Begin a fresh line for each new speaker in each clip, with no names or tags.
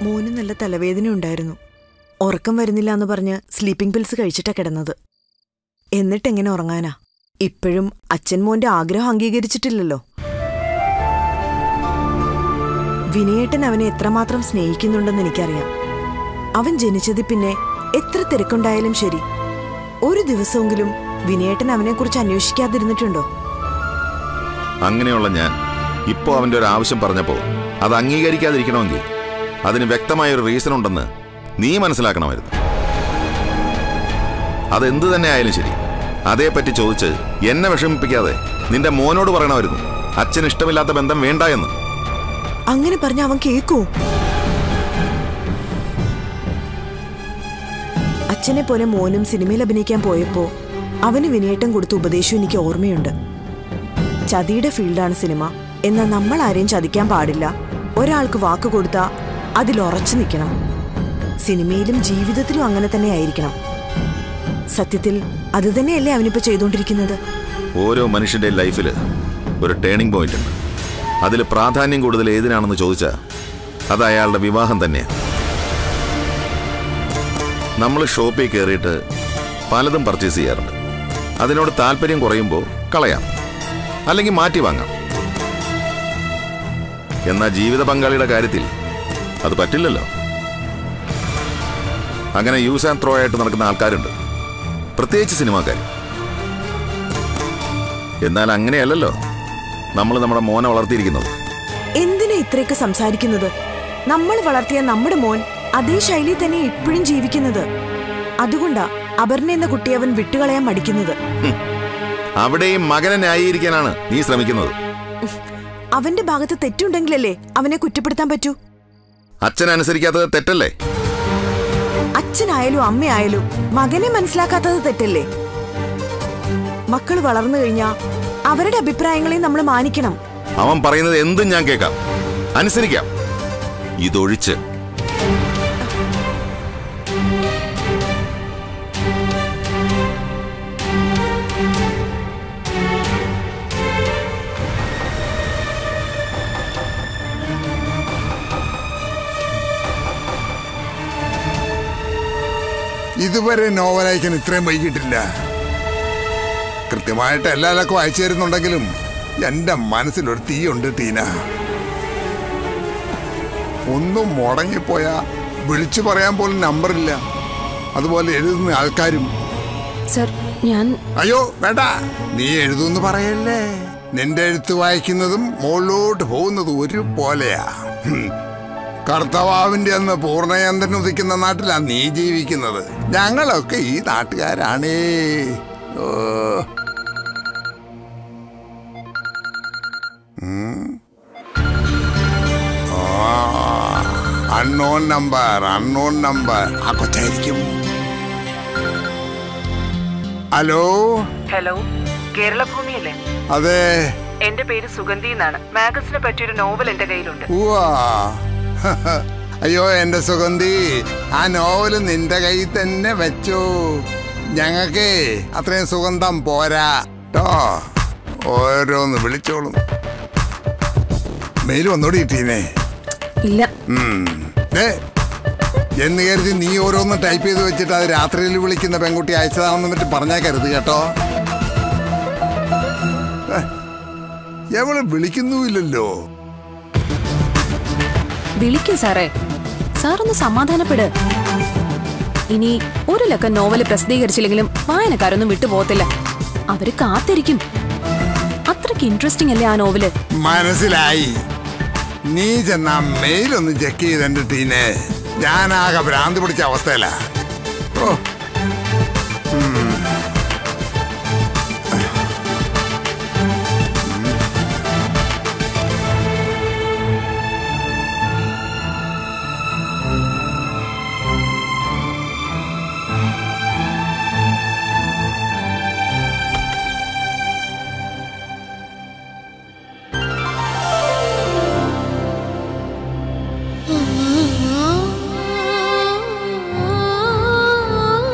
മോന് നല്ല തലവേദന ഉണ്ടായിരുന്നു ഉറക്കം വരുന്നില്ല എന്ന് പറഞ്ഞ് സ്ലീപ്പിംഗ് പിൽസ് കഴിച്ചിട്ടാ കിടന്നത് എന്നിട്ടെങ്ങനെ ഉറങ്ങാനാ ഇപ്പോഴും അച്ഛൻ മോന്റെ ആഗ്രഹം അംഗീകരിച്ചിട്ടില്ലല്ലോ വിനയേട്ടൻ അവനെ എത്രമാത്രം സ്നേഹിക്കുന്നുണ്ടെന്ന് എനിക്കറിയാം അവൻ ജനിച്ചതിൽ പിന്നെ എത്ര തിരക്കുണ്ടായാലും ശരി ഒരു ദിവസമെങ്കിലും വിനയേട്ടൻ അവനെക്കുറിച്ച് അന്വേഷിക്കാതിരുന്നിട്ടുണ്ടോ
അങ്ങനെയുള്ള ഞാൻ ഇപ്പോ അവന്റെ ഒരു ആവശ്യം പറഞ്ഞപ്പോ അത് അംഗീകരിക്കാതിരിക്കണമെങ്കിൽ അതിന് വ്യക്തമായ ഒരു റീസൺ ഉണ്ടെന്ന് നീ മനസ്സിലാക്കണമായിരുന്നു അതെന്ത് തന്നെ ആയാലും ശരി അതേപ്പറ്റി ചോദിച്ച് എന്നെ വിഷമിപ്പിക്കാതെ നിന്റെ മോനോട് പറയണമായിരുന്നു അച്ഛന് ഇഷ്ടമില്ലാത്ത ബന്ധം വേണ്ട എന്ന്
അങ്ങനെ പറഞ്ഞ അവൻ കേക്കോ അച്ഛനെ പോലെ മോനും സിനിമയിൽ അഭിനയിക്കാൻ പോയപ്പോ അവന് വിനയേട്ടം കൊടുത്ത ഉപദേശം എനിക്ക് ഓർമ്മയുണ്ട് ചതിയുടെ ഫീൽഡാണ് സിനിമ എന്നാൽ നമ്മൾ ആരെയും ചതിക്കാൻ പാടില്ല ഒരാൾക്ക് വാക്ക് കൊടുത്താ അതിൽ ഉറച്ചു നിൽക്കണം സിനിമയിലും ജീവിതത്തിലും അങ്ങനെ തന്നെ ആയിരിക്കണം സത്യത്തിൽ അത് തന്നെയല്ലേ അവനിപ്പോ ചെയ്തുകൊണ്ടിരിക്കുന്നത്
ഓരോ മനുഷ്യന്റെ ലൈഫിൽ ഒരു ടേണിംഗ് പോയിന്റ് ഉണ്ട് അതിൽ പ്രാധാന്യം കൂടുതൽ ഏതിനാണെന്ന് ചോദിച്ചാൽ അത് അയാളുടെ വിവാഹം തന്നെയാണ് നമ്മൾ ഷോപ്പിൽ കയറിയിട്ട് പലതും പർച്ചേസ് ചെയ്യാറുണ്ട് അതിനോട് താല്പര്യം കുറയുമ്പോൾ കളയാം അല്ലെങ്കിൽ മാറ്റി വാങ്ങാം എന്നാൽ ജീവിത പങ്കാളിയുടെ കാര്യത്തിൽ അത് പറ്റില്ലല്ലോ അങ്ങനെ യൂസ് ആൻഡ് ത്രോ ആയിട്ട് നടക്കുന്ന ആൾക്കാരുണ്ട് പ്രത്യേകിച്ച് സിനിമാക്കാർ എന്നാൽ അങ്ങനെയല്ലല്ലോ നമ്മൾ നമ്മുടെ മോനെ വളർത്തിയിരിക്കുന്നത്
എന്തിനാ ഇത്രയൊക്കെ സംസാരിക്കുന്നത് നമ്മൾ വളർത്തിയ നമ്മുടെ മോൻ അതേ ശൈലി തന്നെ ഇപ്പോഴും ജീവിക്കുന്നത് അതുകൊണ്ടാ അപർണ എന്ന കുട്ടിയെ അവൻ വിട്ടുകളയാൻ മടിക്കുന്നത്
അവിടെയും മകനെ ന്യായീകരിക്കാനാണ് നീ ശ്രമിക്കുന്നത്
അവന്റെ ഭാഗത്ത് തെറ്റുണ്ടെങ്കിലല്ലേ അവനെ കുറ്റപ്പെടുത്താൻ പറ്റൂ
അച്ഛനനുസരിക്കാത്തത് തെറ്റല്ലേ
അച്ഛനായാലും അമ്മയായാലും മകനെ മനസ്സിലാക്കാത്തത് തെറ്റല്ലേ മക്കൾ വളർന്നു കഴിഞ്ഞാ അവരുടെ അഭിപ്രായങ്ങളെ നമ്മൾ മാനിക്കണം
അവൻ പറയുന്നത് എന്തും ഞാൻ കേൾക്കാം അനുസരിക്കാം ഇതൊഴിച്ച്
ഇതുവരെ നോവൽ അയക്കാൻ ഇത്രയും വൈകിട്ടില്ല കൃത്യമായിട്ട് എല്ലാവർക്കും അയച്ചു തരുന്നുണ്ടെങ്കിലും എന്റെ മനസ്സിലൊരു തീയുണ്ട് ടീന ഒന്നും മുടങ്ങിപ്പോയാ വിളിച്ചു പറയാൻ പോലും നമ്പറില്ല അതുപോലെ എഴുതുന്ന ആൾക്കാരും
സർ ഞാൻ
അയ്യോ വേണ്ട നീ എഴുതുന്ന് പറയല്ലേ നിന്റെ എഴുത്ത് വായിക്കുന്നതും മുകളിലോട്ട് പോകുന്നതും ഒരു പോലെയാ ഹും. കർത്തവാവിന്റെ അന്ന് പൂർണ്ണചന്ദ്രൻ ഉദിക്കുന്ന നാട്ടിലാ നീ ജീവിക്കുന്നത് ഞങ്ങളൊക്കെ ഈ നാട്ടുകാരാണേ ഓ അൺനോൺ നമ്പർ അൺനോൺ നമ്പർ ആ കൊച്ചായിരിക്കും ഹലോ
ഹലോ കേരളഭൂമിയല്ലേ
അതെ
എന്റെ പേര് സുഗന്ധി എന്നാണ് മാഗസിനെ പറ്റിയൊരു നോവൽ എന്റെ കയ്യിലുണ്ട്
ഉവ്വാ. അയ്യോ എന്റെ സുഗന്ധി ആ നോവല് നിന്റെ കയ്യിൽ തന്നെ വെച്ചു ഞങ്ങക്ക് അത്രയും സുഗന്ധം പോരാ ട്ടോ ഓരോന്ന് വിളിച്ചോളും മെയിൽ വന്നോടി കിട്ടീനെ
ഇല്ല
ദേ, എന്ന് കരുതി നീ ഓരോന്ന് ടൈപ്പ് ചെയ്ത് വെച്ചിട്ട് അത് രാത്രിയിൽ വിളിക്കുന്ന പെൺകുട്ടി അയച്ചതാണെന്ന് മറ്റും പറഞ്ഞേക്കരുത് കേട്ടോ ഏ, എവള് വിളിക്കുന്നുമില്ലല്ലോ
വിളിക്കും സാറേ സാറൊന്ന് സമാധാനപ്പെട് ഇനി ഒരു ലക്കം നോവല് പ്രസിദ്ധീകരിച്ചില്ലെങ്കിലും വായനക്കാരൊന്നും വിട്ടുപോകത്തില്ല അവര് കാത്തിരിക്കും അത്രയ്ക്ക് ഇൻട്രസ്റ്റിംഗ് അല്ലേ ആ നോവല്
മനസ്സിലായി നീ ചെന്ന മെയിലൊന്ന് ചെക്ക് ചെയ്തെന്റെ ടീനെ ഞാനാകെ ഭ്രാന്തി പിടിച്ച അവസ്ഥയിലാ ഓ
ആ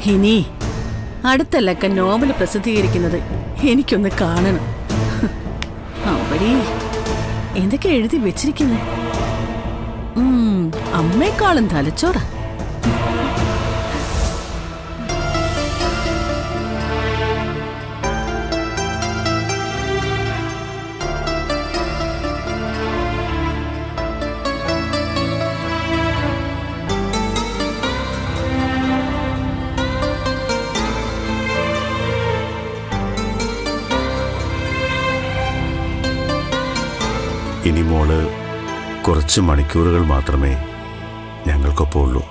ഇനി അടുത്ത ലക്കം നോവൽ പ്രസിദ്ധീകരിക്കുന്നത് എനിക്കൊന്ന് കാണണം അമ്പടി എന്തൊക്കെ എഴുതി വെച്ചിരിക്കുന്നേ ഉം, അമ്മയെക്കാളും തലച്ചോറാ
ഇനി മോള് കുറച്ച് മണിക്കൂറുകൾ മാത്രമേ ഞങ്ങൾക്കൊപ്പം ഉള്ളൂ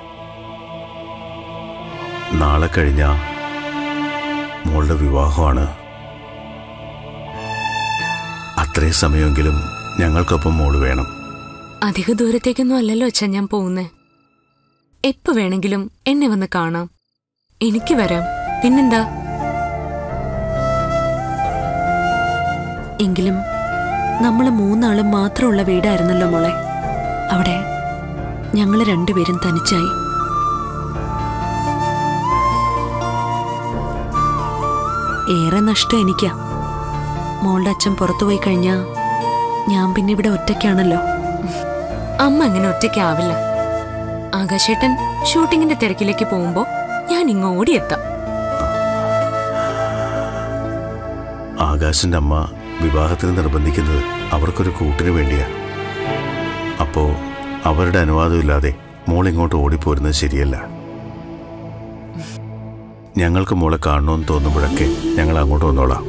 നാളെ കഴിഞ്ഞ മോളുടെ വിവാഹമാണ് അത്രയും സമയമെങ്കിലും ഞങ്ങൾക്കൊപ്പം മോള് വേണം
അധിക ദൂരത്തേക്കൊന്നും അല്ലല്ലോ അച്ഛാ ഞാൻ പോകുന്നേ എപ്പോ വേണമെങ്കിലും എന്നെ വന്ന് കാണാം എനിക്ക് വരാം പിന്നെന്താ
എങ്കിലും നമ്മൾ മൂന്നാളും മാത്രമുള്ള വീടായിരുന്നല്ലോ മോളെ അവിടെ ഞങ്ങൾ രണ്ടുപേരും തനിച്ചായി ഏറെ നഷ്ടം എനിക്കാ മോളുടെ അച്ഛൻ പുറത്തുപോയി കഴിഞ്ഞാ ഞാൻ പിന്നെ ഇവിടെ ഒറ്റയ്ക്കാണല്ലോ
അമ്മ അങ്ങനെ ഒറ്റയ്ക്കാവില്ല ആകാശേട്ടൻ ഷൂട്ടിങ്ങിന്റെ തിരക്കിലേക്ക് പോകുമ്പോ ഞാൻ ഇങ്ങ് ഓടിയെത്താം
ആകാശിന്റെ അമ്മ വിവാഹത്തിന് നിർബന്ധിക്കുന്നത് അവർക്കൊരു കൂട്ടിന് വേണ്ടിയാ അപ്പോ അവരുടെ അനുവാദമില്ലാതെ മോൾ ഇങ്ങോട്ട് ഓടിപ്പോരുന്നത് ശരിയല്ല ഞങ്ങൾക്ക് മോളെ കാണണമെന്ന് തോന്നുമ്പോഴൊക്കെ ഞങ്ങൾ അങ്ങോട്ട് വന്നോളാം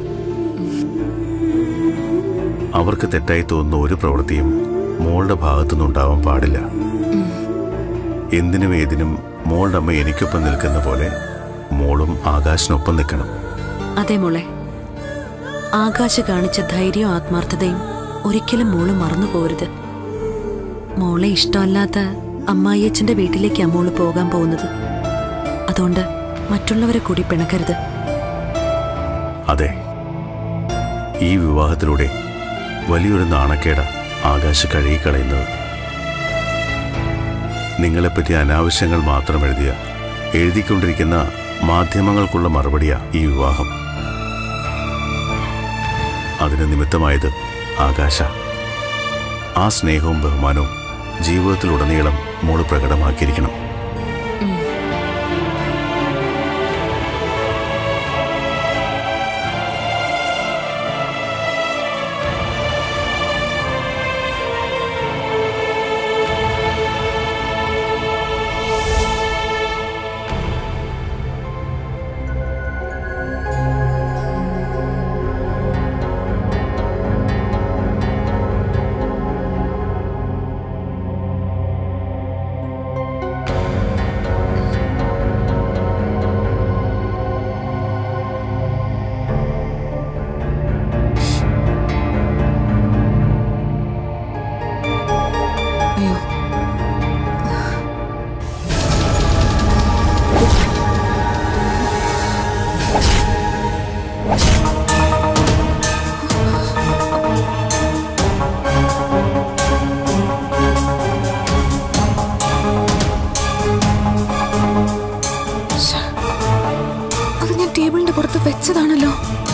അവർക്ക് തെറ്റായി തോന്നുന്ന ഒരു പ്രവൃത്തിയും മോളുടെ ഭാഗത്തുനിന്ന് ഉണ്ടാവാൻ പാടില്ല എന്തിനും ഏതിനും മോളുടെ അമ്മ എനിക്കൊപ്പം നിൽക്കുന്ന പോലെ മോളും ആകാശിനൊപ്പം നിൽക്കണം
അതെ മോളെ ആകാശ് കാണിച്ച ധൈര്യവും ആത്മാർത്ഥതയും ഒരിക്കലും മോള് മറന്നു പോരുത് മോളെ ഇഷ്ടമല്ലാത്ത അമ്മായിയച്ഛന്റെ വീട്ടിലേക്കാ മോള് പോകാൻ പോകുന്നത് അതുകൊണ്ട് മറ്റുള്ളവരെ കൂടി പിണക്കരുത്
അതെ ഈ വിവാഹത്തിലൂടെ വലിയൊരു നാണക്കേട ആകാശ് കഴുകിക്കളയുന്നത് നിങ്ങളെപ്പറ്റി അനാവശ്യങ്ങൾ മാത്രം എഴുതിയ എഴുതിക്കൊണ്ടിരിക്കുന്ന മാധ്യമങ്ങൾക്കുള്ള മറുപടിയാ ഈ വിവാഹം അതിന് നിമിത്തമായത് ആകാശ ആ സ്നേഹവും ബഹുമാനവും ജീവിതത്തിലുടനീളം മോള് പ്രകടമാക്കിയിരിക്കണം
അയ്യോ ശ്ശെ. അത് ഞാൻ ടേബിളിന്റെ പുറത്ത് വെച്ചതാണല്ലോ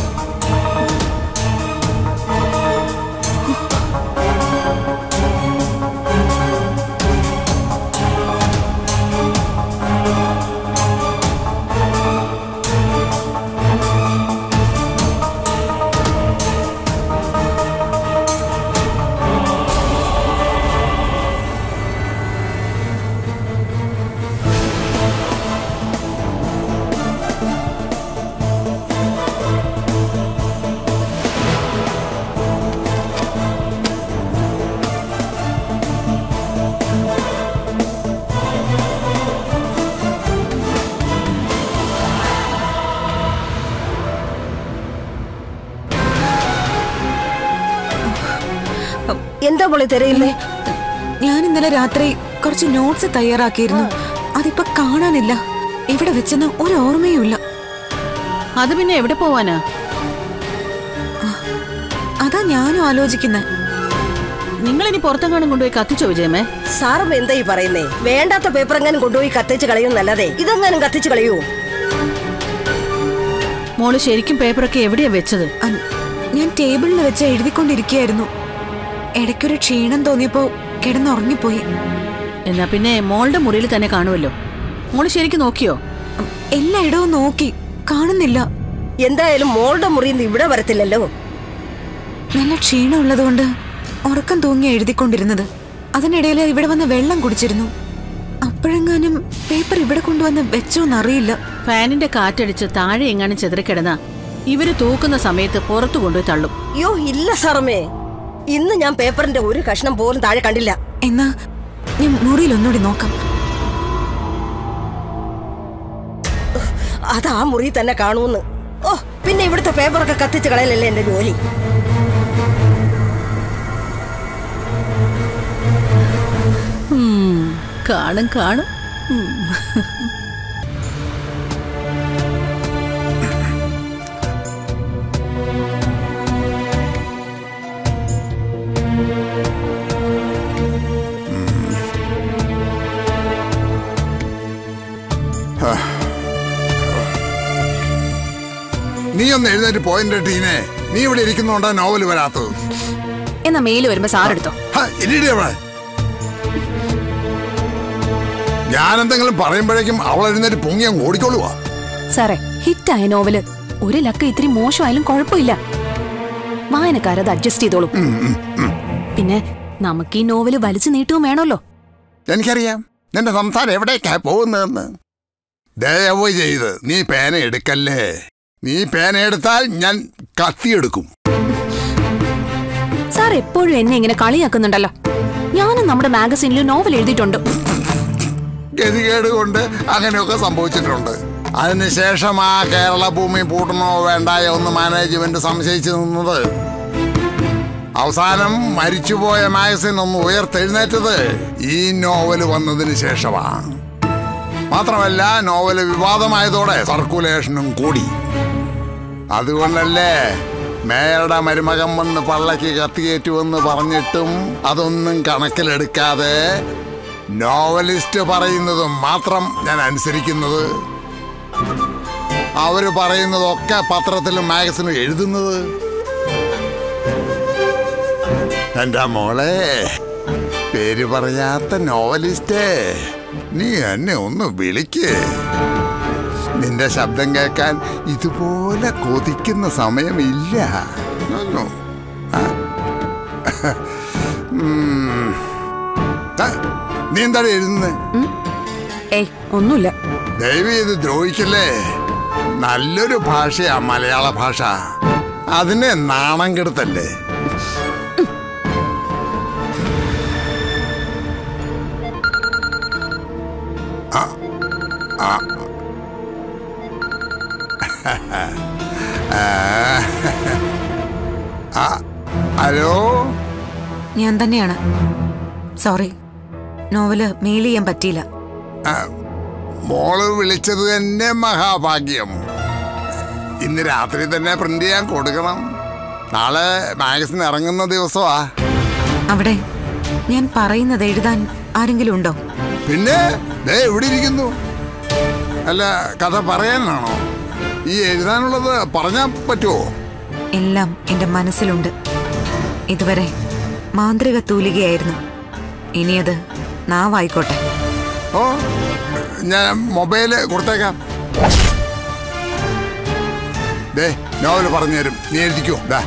എന്താ മോളെ തിരയില്ലേ
ഞാൻ ഇന്നലെ രാത്രി കുറച്ച് നോട്ട്സ് തയ്യാറാക്കിയിരുന്നു അതിപ്പോ കാണാനില്ല ഇവിടെ വെച്ചെന്ന് ഒരു ഓർമ്മയുമില്ല
അത് പിന്നെ എവിടെ പോവാനാ
അതാ ഞാനും ആലോചിക്കുന്നത്
നിങ്ങൾ ഇനി പുറത്തെങ്ങാനും കൊണ്ടുപോയി കത്തിച്ചോ വിജയമേ
സാറും എന്താ ഈ പറയുന്നേ വേണ്ടാത്ത പേപ്പർ എങ്ങാനും കൊണ്ടുപോയി കത്തിച്ച് കളയും നല്ലതേ ഇതെങ്ങാനും കത്തിച്ച് കളയൂ
മോള് ശരിക്കും പേപ്പറൊക്കെ എവിടെയാ വെച്ചത്
അൻ- ഞാൻ ടേബിളിൽ വെച്ച് എഴുതിക്കൊണ്ടിരിക്കുകയായിരുന്നു ഇടയ്ക്കൊരു ക്ഷീണം തോന്നിയപ്പോ കിടന്നുറങ്ങിപ്പോയി
എന്നാ പിന്നെ മോളുടെ മുറിയിൽ തന്നെ കാണുമല്ലോ മോള് ശരിക്കും നോക്കിയോ
ഉം, എല്ലായിടവും നോക്കി കാണുന്നില്ല
എന്തായാലും മോളുടെ മുറിയിൽ നിന്ന് ഇവിടെ വരത്തില്ലല്ലോ
നല്ല ക്ഷീണമുള്ളതുകൊണ്ട് ഉറക്കം തൂങ്ങി എഴുതിക്കൊണ്ടിരുന്നത് അതിനിടയിൽ ഇവിടെ വന്ന് വെള്ളം കുടിച്ചിരുന്നു അപ്പോഴെങ്ങാനും പേപ്പർ ഇവിടെ കൊണ്ടുവന്ന് വെച്ചോന്നറിയില്ല
ഫാനിന്റെ കാറ്റടിച്ച് താഴെ എങ്ങാനും ചെതറിക്കിടന്ന ഇവര് തൂക്കുന്ന സമയത്ത് പുറത്തു കൊണ്ടുപോയി തള്ളും
അയ്യോ ഇല്ല സാറമ്മേ ഇന്ന് ഞാൻ പേപ്പറിന്റെ ഒരു കഷ്ണം പോലും താഴെ കണ്ടില്ല
എന്നാ ഞാൻ മുറിയിൽ ഒന്നുകൂടി നോക്കാം
അത് ആ മുറിയിൽ തന്നെ കാണുമെന്ന് ഓ പിന്നെ ഇവിടുത്തെ പേപ്പറൊക്കെ കത്തിച്ച് കളയലല്ലേ എന്റെ ജോലി
ഉം, കാണും കാണും ഉം.
നീ ഒന്ന് എഴുന്നേറ്റ് പോയിന്റ് ടീനെ നീ ഇവിടെ ഇരിക്കുന്നോണ്ടാ നോവൽ വരാത്തത്
എന്നാ മെയില് വരുമ്പോ സാറെടുത്തോ
ഹ, ഇരിടി അവിടെ ഞാൻ എന്തെങ്കിലും പറയുമ്പോഴേക്കും അവൾ എഴുന്നേറ്റ് പൊങ്ങി അങ്ങ് ഓടിക്കോളുവാ
സാറേ ഹിറ്റായ നോവല് ഒരു ലക്ക ഇത്തിരി മോശമായാലും കുഴപ്പമില്ല വായനക്കാരത് അഡ്ജസ്റ്റ് ചെയ്തോളും പിന്നെ നമുക്ക് ഈ നോവല് വലിച്ചു നീട്ടവും വേണമല്ലോ
എനിക്കറിയാം നിന്റെ സംസാരം എവിടേക്കാ പോകുന്നതെന്ന് ദയവ് ചെയ്ത് നീ പേന എടുക്കല്ലേ നീ പേന എടുത്താൽ ഞാൻ കത്തിയെടുക്കും
സാർ എപ്പോഴും എന്നെ ഇങ്ങനെ കളിയാക്കുന്നുണ്ടല്ലോ ഞാനും നമ്മുടെ മാഗസീനിൽ നോവൽ എഴുതിയിട്ടുണ്ട്
ഗതികേട് കൊണ്ട് അങ്ങനെയൊക്കെ സംഭവിച്ചിട്ടുണ്ട് അതിനുശേഷം ആ കേരള ഭൂമി പൂട്ടണോ വേണ്ടായോ എന്ന് മാനേജ്മെന്റ് സംശയിച്ചു നിന്നത് അവസാനം മരിച്ചുപോയ മാഗസിൻ ഒന്ന് ഉയർത്തെഴുന്നേറ്റത് ഈ നോവല് വന്നതിന് ശേഷമാണ് മാത്രമല്ല നോവല് വിവാദമായതോടെ സർക്കുലേഷനും കൂടി അതുകൊണ്ടല്ലേ മേയറുടെ മരുമകൻ വന്ന് പള്ളക്ക് കത്തിയേറ്റുവെന്ന് പറഞ്ഞിട്ടും അതൊന്നും കണക്കിലെടുക്കാതെ നോവലിസ്റ്റ് പറയുന്നത് മാത്രം ഞാൻ അനുസരിക്കുന്നത് അവര് പറയുന്നതൊക്കെ പത്രത്തിലും മാഗസിനും എഴുതുന്നത് എന്റെ മോളെ പേര് പറയാത്ത നോവലിസ്റ്റേ നീ എന്നെ ഒന്ന് വിളിക്ക് നിന്റെ ശബ്ദം കേൾക്കാൻ ഇതുപോലെ കൊതിക്കുന്ന സമയമില്ല ഒന്നു. ആ. ഉം. ആ, നീ എന്താണ് എഴുതുന്നത്
ഏയ് ഒന്നുമില്ല
ദയവ് ചെയ്ത് ദ്രോഹിക്കല്ലേ നല്ലൊരു ഭാഷയാ മലയാള ഭാഷ അതിനെ നാണം കെടുത്തല്ലേ ആ, ആ. ആ, ഹലോ
ഞാൻ തന്നെയാണ് സോറി നോവല് മെയിൽ ചെയ്യാൻ പറ്റിയില്ല
ആ, മോള് വിളിച്ചത് തന്നെ മഹാഭാഗ്യം ഇന്ന് രാത്രി തന്നെ പ്രിന്റ് ചെയ്യാൻ കൊടുക്കണം നാളെ മാഗസിൻ ഇറങ്ങുന്ന ദിവസമാ
അവിടെ ഞാൻ പറയുന്നത് എഴുതാൻ ആരെങ്കിലും ഉണ്ടോ
പിന്നെ ദേ ഇവിടെ ഇരിക്കുന്നു അല്ല കഥ പറയാനാണോ ഈ എഴുതാനുള്ളത് പറഞ്ഞാൽ പറ്റുമോ
എല്ലാം എന്റെ മനസ്സിലുണ്ട് ഇതുവരെ മാന്ത്രിക തൂലികയായിരുന്നു ഇനിയത് നാവായിക്കോട്ടെ
ഓ ഞാൻ മൊബൈല് കൊടുത്തേക്കാം ദേ നോവൽ പറഞ്ഞു തരും നീ എഴുതിക്കോ ദാ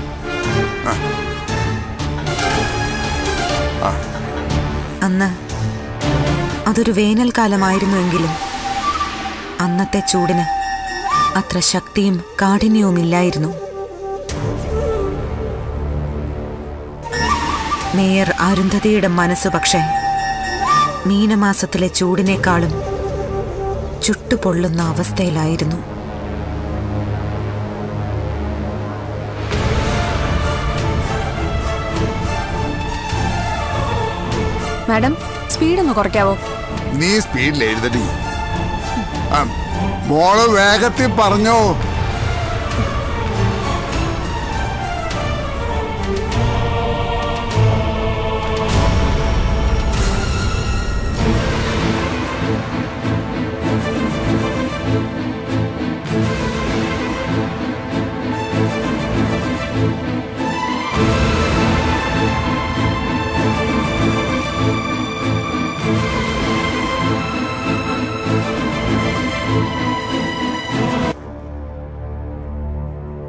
അന്ന് അതൊരു വേനൽക്കാലമായിരുന്നുവെങ്കിലും അന്നത്തെ ചൂടിന് അത്ര ശക്തിയും കാഠിന്യവുമില്ലായിരുന്നു മേയർ അരുന്ധതിയുടെ മനസ്സ് പക്ഷേ മീനമാസത്തിലെ ചൂടിനേക്കാളും ചുട്ടുപൊള്ളുന്ന അവസ്ഥയിലായിരുന്നു
മാഡം സ്പീഡൊന്ന് കുറയ്ക്കാവോ
നീ സ്പീഡിൽ എഴുതടി ആ, മോള് വേഗത്തിൽ പറഞ്ഞോ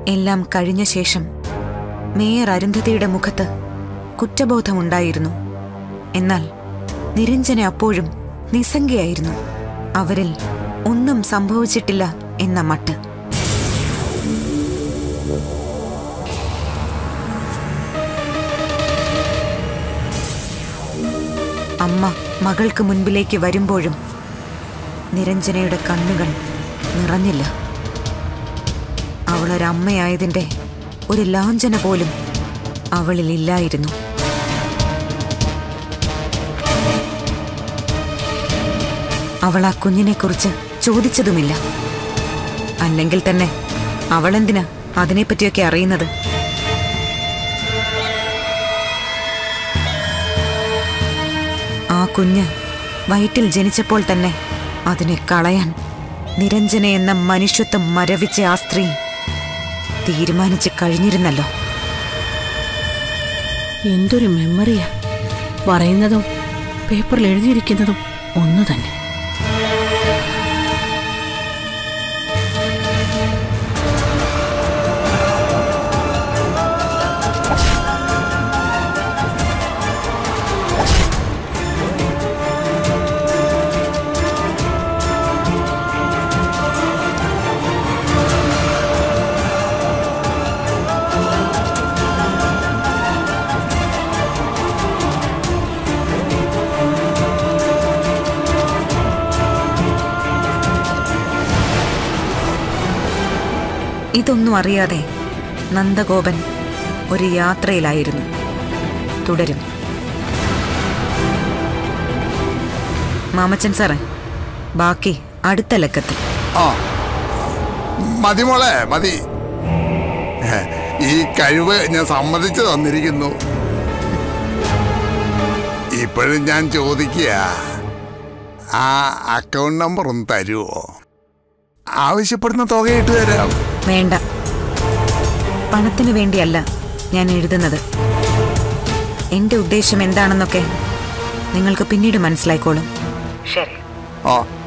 എല്ലാം കഴിഞ്ഞ ശേഷം മേയർ അരുന്ധതിയുടെ മുഖത്ത് കുറ്റബോധമുണ്ടായിരുന്നു എന്നാൽ നിരഞ്ജന അപ്പോഴും നിസ്സംഗയായിരുന്നു അവരിൽ ഒന്നും സംഭവിച്ചിട്ടില്ല എന്ന മട്ട് അമ്മ മകൾക്ക് മുൻപിലേക്ക് വരുമ്പോഴും നിരഞ്ജനയുടെ കണ്ണുകൾ നിറഞ്ഞില്ല അവളൊരമ്മയായതിൻ്റെ ഒരു ലാഞ്ചന പോലും അവളിൽ ഇല്ലായിരുന്നു അവൾ ആ കുഞ്ഞിനെക്കുറിച്ച് ചോദിച്ചതുമില്ല അല്ലെങ്കിൽ തന്നെ അവളെന്തിനാ അതിനെപ്പറ്റിയൊക്കെ അറിയുന്നത് ആ കുഞ്ഞ് വയറ്റിൽ ജനിച്ചപ്പോൾ തന്നെ അതിനെ കളയാൻ നിരഞ്ജന എന്ന മനുഷ്യത്വം മരവിച്ച ആ സ്ത്രീ തീരുമാനിച്ച് കഴിഞ്ഞിരുന്നല്ലോ
എന്തൊരു മെമ്മറിയാ പറയുന്നതും പേപ്പറിൽ എഴുതിയിരിക്കുന്നതും ഒന്നു തന്നെ
ഇതൊന്നും അറിയാതെ നന്ദഗോപൻ ഒരു യാത്രയിലായിരുന്നു തുടരും മാമച്ചൻ സാറേ ബാക്കി അടുത്ത ലക്കത്തിൽ
ആ മതി മോളെ മതി ഈ കഴിവ് ഞാൻ സമ്മതിച്ചു തന്നിരിക്കുന്നു ഇപ്പോഴും ഞാൻ ചോദിക്കുക ആ അക്കൗണ്ട് നമ്പർ ഒന്ന് തരുമോ ആവശ്യപ്പെടുന്ന തുക ഇട്ട് തരാം
വേണ്ട പണത്തിനു വേണ്ടിയല്ല ഞാൻ എഴുതുന്നത് എന്റെ ഉദ്ദേശം എന്താണെന്നൊക്കെ നിങ്ങൾക്ക് പിന്നീട് മനസ്സിലായിക്കോളും ശരി
ആ